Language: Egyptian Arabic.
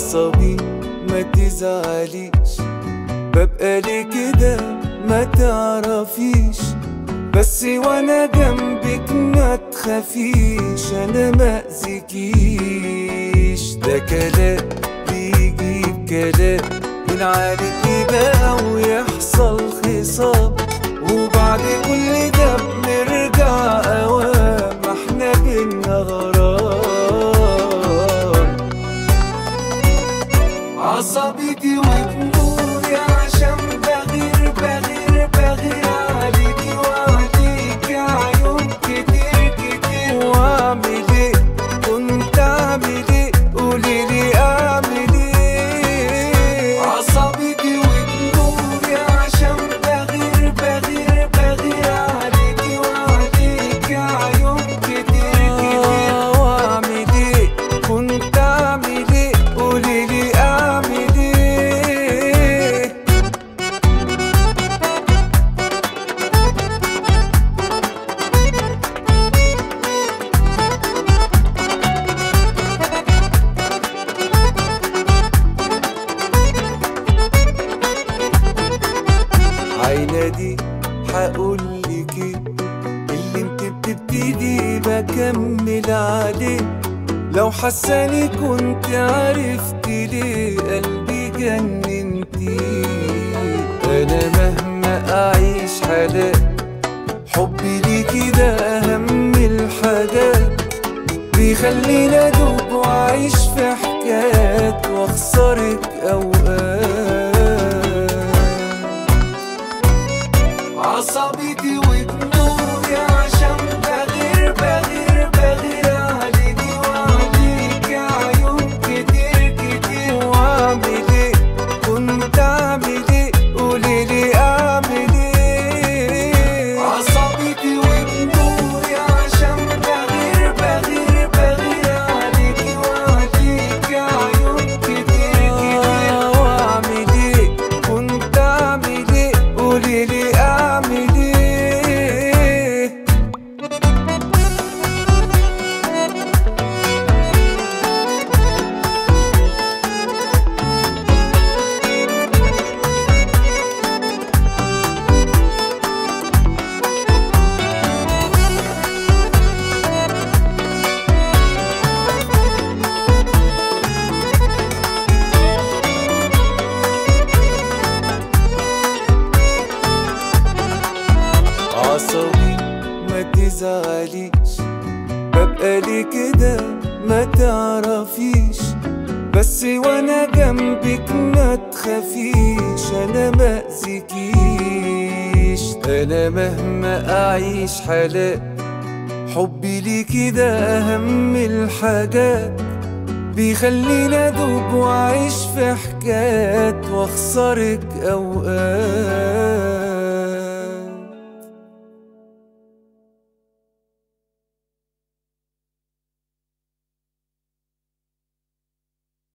عصبي ما تزعليش ببقى لي كده ما تعرفيش بس وانا جنبك ما تخافيش انا ما اذيكيش ده كلام بيجيب كلام بنعالج بقى ويحصل خصام وبعد كل ده بنرجع اوام احنا بينا غرام عصبيتي وجنوني عشان بغير بغير بغير عليكي وعليكي عيون كتير كتير واعمل ايه كنت اعمل ايه قوليلي اعمل ايه عصبيتي وجنوني عشان بغير بغير بغير عليكي وعليكي عيون كتير كتير واعمل ايه كنت اعمل ايه قوليلي اعمل ايه عينة دي هقولك ايه اللي انت بتبتدي بكمل عليه لو حساني كنت عرفت ليه قلبي جننتي انا مهما اعيش حالات حبي ليكي ده اهم الحاجات بيخليني ادوب واعيش في حكايات واخسرك اوقات عصبيتي وجنوني عشان بغير بغير بغير عليكي وعليكي عيون كتير كتير واعمل ايه كنت اعمل ايه قوليلي اعمل ايه عصبيتي وجنوني عشان بغير بغير بغير عليكي وعليكي عيون كتير كتير واعمل ايه كنت اعمل ايه قوليلي اعمل ايه عصبي ما تزعليش ببقى لي كده ما تعرفيش بس وانا جنبك ما تخافيش انا ما اذيكيش انا مهما اعيش حالات حبي ليكي ده اهم الحاجات بيخليني ادوب واعيش في حكايات واخسرك اوقات